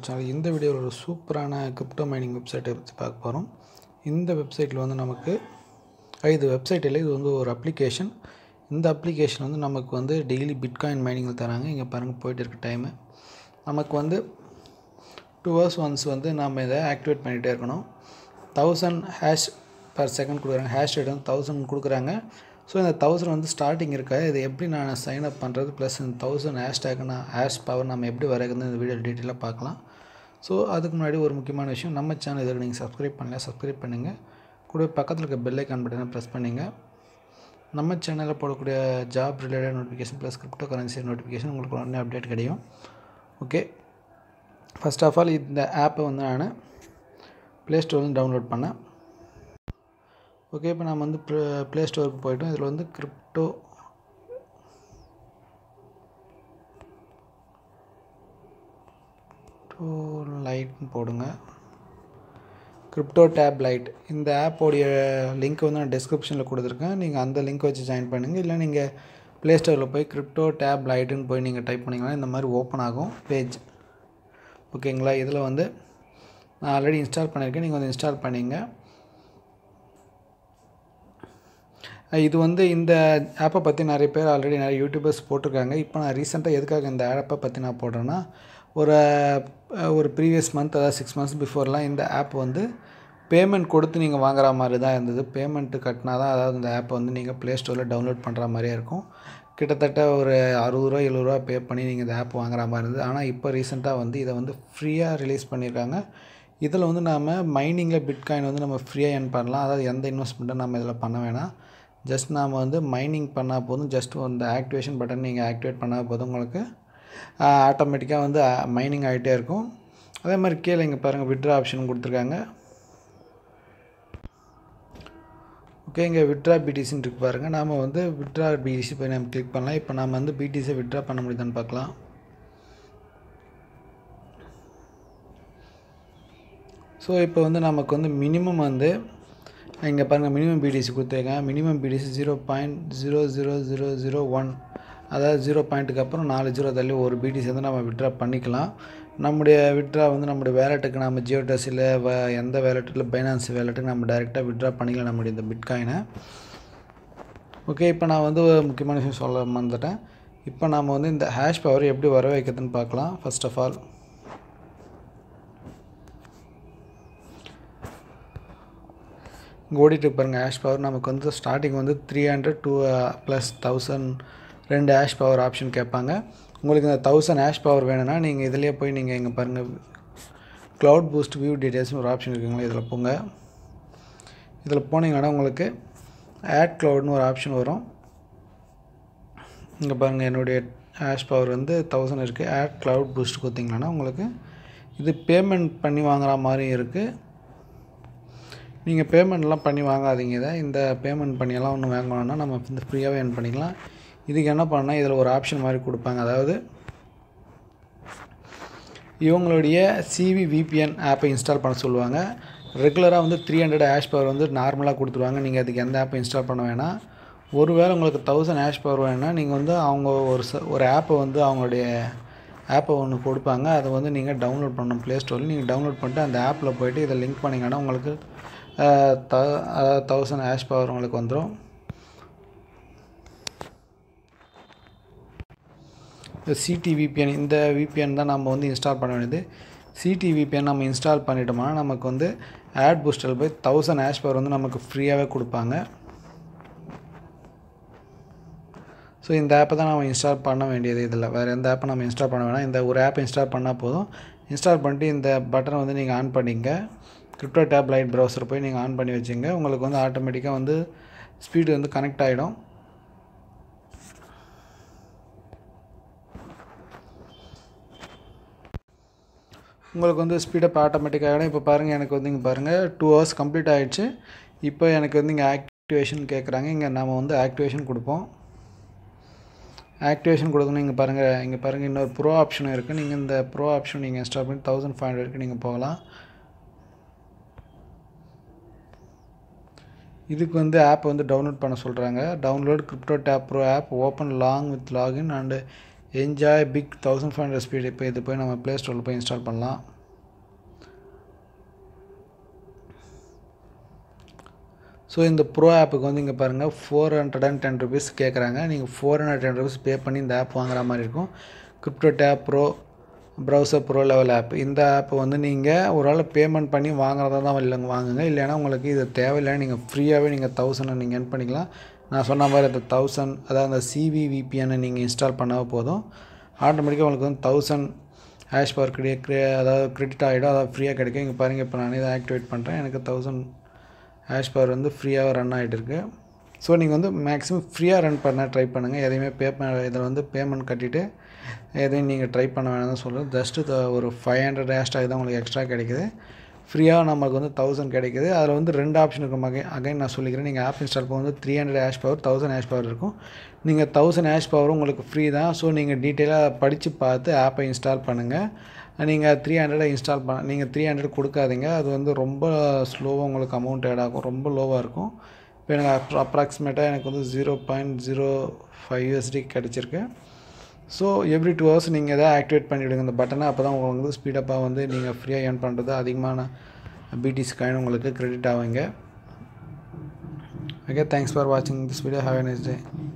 channel இந்த வீடியோவில் ஒரு சூப்பரான கிரிப்டோ மைனிங் வெப்சைட்டை பற்றி பார்க்க போகிறோம் இந்த வெப்சைட்டில் வந்து நமக்கு அஹ் இது வெப்சைட் இல்லை இது வந்து ஒரு அப்ளிகேஷன் இந்த அப்ளிகேஷன் வந்து நமக்கு வந்து டெய்லி பிட்காயின் மைனிங்கில் தராங்க இங்கே பாருங்கள் போயிட்டு இருக்க டைமு நமக்கு வந்து டூ ஹவர்ஸ் ஒன்ஸ் வந்து நம்ம இதை ஆக்டிவேட் பண்ணிகிட்டே இருக்கணும் தௌசண்ட் ஹேஷ் பர் செகண்ட் கொடுக்குறாங்க ஹேஷ் ரேட் வந்து தௌசண்ட் கொடுக்குறாங்க ஸோ இந்த தௌசண்ட் வந்து ஸ்டார்டிங் இருக்கா இது எப்படி நான் சைன் அப் பண்ணுறது ப்ளஸ் இந்த தௌசண்ட் ஹேஷ்டேக் நான் ஹேஷ் பவர் நம்ம எப்படி வரைக்கிறது இந்த வீடியோ டீட்டெயிலாக பார்க்கலாம் ஸோ அதுக்கு முன்னாடி ஒரு முக்கியமான விஷயம் நம்ம சேனல் இதில் நீங்கள் சப்ஸ்கிரைப் பண்ணல சப்ஸ்கிரைப் பண்ணுங்கள் கூட பக்கத்தில் இருக்க பெல் ஐக்கான் பட்டனை ப்ரெஸ் பண்ணுங்க நம்ம சேனலில் போடக்கூடிய job related notification plus crypto currency notification உங்களுக்கு உடனே அப்டேட் கிடைக்கும் ஓகே ஃபர்ஸ்ட் ஆஃப் ஆல் இந்த ஆப்பை வந்து நான் ப்ளே ஸ்டோர்லேருந்து டவுன்லோட் பண்ணேன் ஓகே இப்போ நம்ம வந்து ப்ளே ஸ்டோருக்கு போயிட்டோம் இதில் வந்து கிரிப்டோ லைட்னு போடுங்க கிரிப்டோ டேப் லைட் இந்த ஆப்போடைய லிங்க் வந்து நான் டிஸ்கிரிப்ஷனில் கொடுத்துருக்கேன் நீங்கள் அந்த லிங்க் வச்சு ஜாயின் பண்ணுங்கள் இல்லை நீங்கள் ப்ளே ஸ்டோரில் போய் கிரிப்டோ டேப் லைட்டுன்னு போய் நீங்கள் டைப் பண்ணிங்கன்னா இந்த மாதிரி ஓப்பன் ஆகும் பேஜ் ஓகேங்களா இதில் வந்து நான் ஆல்ரெடி இன்ஸ்டால் பண்ணியிருக்கேன் நீங்கள் வந்து இன்ஸ்டால் பண்ணிங்க இது வந்து இந்த ஆப்பை பற்றி நிறைய பேர் ஆல்ரெடி நிறைய யூடியூபர்ஸ் போட்டிருக்காங்க இப்போ நான் ரீசெண்டாக எதுக்காக இந்த ஆப்பை பற்றி நான் போடுறேன்னா ஒரு ஒரு ப்ரீவியஸ் மந்த் அதாவது சிக்ஸ் மந்த்ஸ் பிஃபோர்லாம் இந்த ஆப் வந்து பேமெண்ட் கொடுத்து நீங்கள் வாங்குற மாதிரி தான் இருந்தது பேமெண்ட்டு கட்டினா தான் அதாவது இந்த ஆப்பை வந்து நீங்கள் ப்ளே ஸ்டோரில் டவுன்லோட் பண்ணுற மாதிரியே இருக்கும் கிட்டத்தட்ட ஒரு அறுபது ரூபா எழுபது ரூபா பே பண்ணி நீங்கள் இந்த ஆப் வாங்குற மாதிரி இருந்தது ஆனால் இப்போ ரீசெண்டாக வந்து இதை வந்து ஃப்ரீயாக ரிலீஸ் பண்ணியிருக்காங்க இதில் வந்து நாம் மைனிங்கில் பிட்காயின் வந்து நம்ம ஃப்ரீயாக earn பண்ணலாம் அதாவது எந்த இன்வெஸ்ட்மெண்ட்டும் நம்ம இதில் பண்ண வேணாம் ஜஸ்ட் நாம் வந்து மைனிங் பண்ணால் போதும் ஜஸ்ட் அந்த ஆக்டிவேஷன் பட்டன் நீங்கள் ஆக்டிவேட் பண்ணால் போதும் உங்களுக்கு ஆட்டோமேட்டிக்காக வந்து மைனிங் ஆகிட்டே இருக்கும் அதே மாதிரி கீழே இங்கே பாருங்கள் விட்ரா ஆப்ஷன் கொடுத்துருக்காங்க ஓகே இங்கே விட்ரா பிடிசின்னு இருக்கு பாருங்கள் நாம் வந்து விட்ரா பிடிசி போய் நம்ம கிளிக் பண்ணலாம் இப்போ நாம் வந்து பிடிசியை விட்ரா பண்ண முடியுதான்னு பார்க்கலாம் ஸோ இப்போ வந்து நமக்கு வந்து மினிமம் வந்து இங்கே பாருங்கள் மினிமம் பிடிசி கொடுத்துருக்கேன் minimum BTC zero point zero zero zero zero one அதாவது ஜீரோ பாயிண்ட்டுக்கு அப்புறம் நாலு ஜீரோ தள்ளி ஒரு பிடிசி வந்து நம்ம விட்ரா பண்ணிக்கலாம் நம்முடைய விட்ரா வந்து நம்முடைய வேலெட்டுக்கு நம்ம ஜியோ டெஸில் வ எந்த வேலெட்டில் பைனான்ஸ் வேலெட்டுக்கு நம்ம டைரெக்டாக விட்ரா பண்ணிக்கலாம் நம்முடைய இந்த பிட்காயினை ஓகே இப்போ நான் வந்து ஒரு முக்கியமான விஷயம் சொல்ல மறந்துட்டேன் இப்போ நாம் வந்து இந்த ஹேஷ் பவர் எப்படி வர வைக்கிறதுன்னு பார்க்கலாம் ஃபர்ஸ்ட் ஆஃப் ஆல் இங்கே ஓடிட்டு பாருங்கள் ஹேஷ் பவர் நமக்கு வந்து ஸ்டார்டிங் வந்து three hundred two plus thousand ரெண்டு ஹேஷ் பவர் ஆப்ஷன் கேட்பாங்க உங்களுக்கு இந்த தௌசண்ட் ஹேஷ் பவர் வேணும்னா நீங்கள் இதிலே போய் நீங்கள் இங்கே பாருங்கள் க்ளவுட் பூஸ்ட் வியூ டீட்டெயில்ஸ்னு ஒரு ஆப்ஷன் இருக்குங்களா இதில் போங்க இதில் போனீங்கன்னா உங்களுக்கு ஆட் க்ளவுட்னு ஒரு ஆப்ஷன் வரும் இங்கே பாருங்கள் என்னுடைய ஹேஷ் பவர் வந்து தௌசண்ட் இருக்குது ஆட் க்ளவுட் பூஸ்ட் கொடுத்தீங்கன்னா உங்களுக்கு இது பேமெண்ட் பண்ணி வாங்குற மாதிரி இருக்குது நீங்கள் பேமெண்ட்லாம் பண்ணி வாங்காதீங்க இதை இந்த பேமெண்ட் பண்ணியெல்லாம் ஒன்றும் வாங்க வேணாம்னா நம்ம இந்த ஃப்ரீயாகவே earn பண்ணிக்கலாம் இதுக்கு என்ன பண்ணால் இதில் ஒரு ஆப்ஷன் மாதிரி கொடுப்பாங்க அதாவது இவங்களுடைய சிவி விபிஎன் ஆப்பை இன்ஸ்டால் பண்ண சொல்லுவாங்க ரெகுலராக வந்து த்ரீ ஹண்ட்ரட் ஹேஷ் பவர் வந்து நார்மலாக கொடுத்துருவாங்க நீங்கள் அதுக்கு எந்த ஆப்பை இன்ஸ்டால் பண்ண வேணாம் ஒருவேளை உங்களுக்கு தௌசண்ட் ஹேஷ் பவர் வேணும்னா நீங்கள் வந்து அவங்க ஒரு ச ஒரு ஆப்பை வந்து அவங்களுடைய ஆப்பை ஒன்று கொடுப்பாங்க அதை வந்து நீங்கள் டவுன்லோட் பண்ணணும் ப்ளே ஸ்டோரில் நீங்கள் டவுன்லோட் பண்ணிட்டு அந்த ஆப்பில் போய்ட்டு இதை லிங்க் பண்ணிங்கன்னா உங்களுக்கு த தௌசண்ட் ஹேஷ் பவர் உங்களுக்கு வந்துடும் இந்த சிடி விபிஎன் இந்த விபிஎன் தான் நம்ம வந்து இன்ஸ்டால் பண்ண வேண்டியது சிடி விபிஎன் நம்ம இன்ஸ்டால் பண்ணிட்டோம்னா நமக்கு வந்து ஆட் பூஸ்டர் போய் தௌசண்ட் ஹேஷ் பவர் வந்து நமக்கு ஃப்ரீயாகவே கொடுப்பாங்க ஸோ இந்த ஆப்பை தான் நம்ம இன்ஸ்டால் பண்ண வேண்டியது இதில் வேறு எந்த ஆப்பை நம்ம இன்ஸ்டால் பண்ண வேணாம் இந்த ஒரு ஆப்பை இன்ஸ்டால் பண்ணால் போதும் இன்ஸ்டால் பண்ணிட்டு இந்த பட்டனை வந்து நீங்கள் ஆன் பண்ணிங்க கிரிப்டோ டேப் லைட் ப்ரௌசர் போய் நீங்கள் ஆன் பண்ணி வச்சுங்க உங்களுக்கு வந்து ஆட்டோமேட்டிக்காக வந்து ஸ்பீடு வந்து கனெக்ட் ஆகிடும் உங்களுக்கு வந்து ஸ்பீடப் ஆட்டோமேட்டிக் ஆகிடும் இப்போ பாருங்கள் எனக்கு வந்து இங்கே பாருங்கள் டூ ஹவர்ஸ் கம்ப்ளீட் ஆகிடுச்சு இப்போ எனக்கு வந்து இங்கே ஆக்டிவேஷன் கேட்குறாங்க இங்கே நம்ம வந்து ஆக்டிவேஷன் கொடுப்போம் ஆக்டிவேஷன் கொடுக்கணும் இங்கே பாருங்கள் இங்கே பாருங்கள் இன்னொரு ப்ரோ ஆப்ஷனும் இருக்குது நீங்கள் இந்த ப்ரோ ஆப்ஷன் நீங்கள் இன்ஸ்டால் பண்ணி தௌசண்ட் ஃபைவ் ஹண்ட்ரட்க்கு நீங்கள் போகலாம் இதுக்கு வந்து ஆப் வந்து டவுன்லோட் பண்ண சொல்கிறாங்க download crypto tab pro app open long with login and enjoy big thousand five hundred speed இப்போ இது போய் நம்ம ப்ளே ஸ்டோரில் போய் இன்ஸ்டால் பண்ணலாம் ஸோ இந்த ப்ரோ ஆப்புக்கு வந்து இங்கே பாருங்கள் four hundred and ten rupees கேட்குறாங்க நீங்கள் four hundred ten rupees pay பண்ணி இந்த ஆப் வாங்குற மாதிரி இருக்கும் crypto tab pro browser pro level app இந்த ஆப் வந்து நீங்கள் ஒரு ஆள் பேமெண்ட் பண்ணி வாங்குறதா தான் இல்லைங்க வாங்குங்க இல்லைன்னா உங்களுக்கு இது தேவையில்லைன்னா நீங்கள் ஃப்ரீயாகவே நீங்கள் தௌசண்ட் நீங்கள் என் பண்ணிக்கலாம் நான் சொன்ன மாதிரி அந்த தௌசண்ட் அதாவது அந்த சிவிவிபிஎனை நீங்கள் இன்ஸ்டால் பண்ணால் போதும் ஆட்டோமேட்டிக்காக உங்களுக்கு வந்து தௌசண்ட் ஹேஷ் பவர் கிரெடி க்ரே அதாவது கிரெடிட் ஆகிடும் அதாவது ஃப்ரீயாக கிடைக்கும் இங்கே பாருங்கள் இப்போ நான் இதை ஆக்டிவேட் பண்ணுறேன் எனக்கு தௌசண்ட் ஹேஷ் பவர் வந்து ஃப்ரீயாக ரன் ஆகிட்டு இருக்கு ஸோ நீங்கள் வந்து மேக்ஸிமம் ஃப்ரீயாக ரன் பண்ண ட்ரை பண்ணுங்கள் எதையுமே பே இதில் வந்து பேமெண்ட் கட்டிவிட்டு எதையும் நீங்கள் ட்ரை பண்ண வேணாம்னு சொல்லுங்கள் ஜஸ்ட்டு ஒரு ஃபைவ் ஹண்ட்ரட் ஹேஷ்டாக் தான் உங்களுக்கு எக்ஸ்ட்ரா கிடைக்குது ஃப்ரீயாக நமக்கு வந்து தௌசண்ட் கிடைக்குது அதில் வந்து ரெண்டு ஆப்ஷன் இருக்கும் அகைன் அகைன் நான் சொல்லிக்கிறேன் நீங்கள் ஆப் இன்ஸ்டால் பண்ணும்போது three hundred hash power thousand hash power இருக்கும் நீங்கள் தௌசண்ட் ஹேஷ் பவரும் உங்களுக்கு ஃப்ரீ தான் ஸோ நீங்கள் டீட்டெயிலாக படித்து பார்த்து ஆப்பை இன்ஸ்டால் பண்ணுங்கள் நீங்கள் த்ரீ ஹண்ட்ரடை இன்ஸ்டால் பண்ண நீங்கள் த்ரீ ஹண்ட்ரட் கொடுக்காதீங்க அது வந்து ரொம்ப ஸ்லோவாக உங்களுக்கு அமௌண்ட் ஆட் ஆகும் ரொம்ப லோவாக இருக்கும் இப்போ எனக்கு அப்ரா அப்ராக்சிமேட்டாக எனக்கு வந்து zero point zero five USD கிடச்சிருக்கு ஸோ எவ்ரி டூ ஹவர்ஸ் நீங்கள் எதாவது ஆக்டிவேட் பண்ணிவிடுங்க இந்த பட்டனை அப்போ தான் உங்களுக்கு வந்து ஸ்பீடப்பாக வந்து நீங்கள் ஃப்ரீயாக ஏர்ன் பண்ணுறது அதிகமான பிடிசி காயின் உங்களுக்கு கிரெடிட் ஆகுங்க ஓகே தேங்க்ஸ் ஃபார் வாட்சிங் this video have a nice day